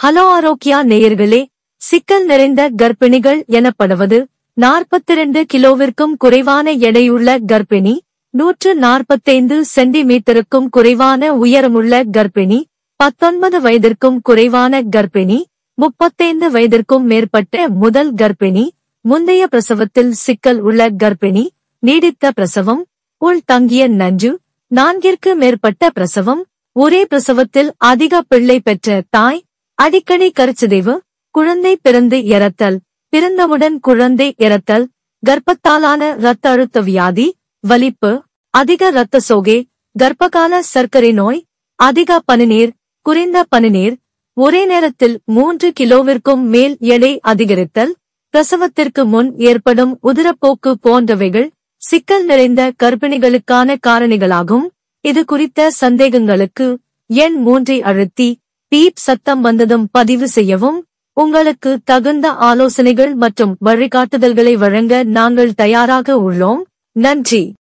hello Arokya நேயர்களே சிக்கல் நிறைந்த கர்ப்பிணிகள் எனப்படுவது 42 கிலோவிற்கும் குறைவான எடையுள்ள கர்ப்பிணி நூற்று நாற்பத்தைந்து சென்டிமீட்டருக்கும் குறைவான உயரமுள்ள கர்ப்பிணி பத்தொன்பது வயதிற்கும் குறைவான கர்ப்பிணி முப்பத்தைந்து வயதிற்கும் மேற்பட்ட முதல் கர்ப்பிணி முந்தைய பிரசவத்தில் சிக்கல் உள்ள கர்ப்பிணி நீடித்த பிரசவம் உள் தங்கிய நஞ்சு நான்கிற்கு மேற்பட்ட பிரசவம் ஒரே பிரசவத்தில் அதிக பிள்ளை பெற்ற தாய் அடிக்கடி கருச்சிதைவு குழந்தை பிறந்து இறத்தல் பிறந்தவுடன் குழந்தை இறத்தல் கர்ப்பத்தாலான இரத்த அழுத்த வியாதி வலிப்பு அதிக இரத்த சோகை கர்ப்பகால சர்க்கரை நோய் அதிக பனிநீர் குறைந்த பனிநீர் ஒரே நேரத்தில் மூன்று கிலோவிற்கும் மேல் எடை அதிகரித்தல் பிரசவத்திற்கு முன் ஏற்படும் உதிரப்போக்கு போன்றவைகள் சிக்கல் நிறைந்த கர்ப்பிணிகளுக்கான காரணிகளாகும் இது குறித்த சந்தேகங்களுக்கு எண் மூன்றை அழுத்தி பீப் சத்தம் வந்ததும் பதிவு செய்யவும் உங்களுக்கு தகுந்த ஆலோசனைகள் மற்றும் வழிகாட்டுதல்களை வழங்க நாங்கள் தயாராக உள்ளோம் நன்றி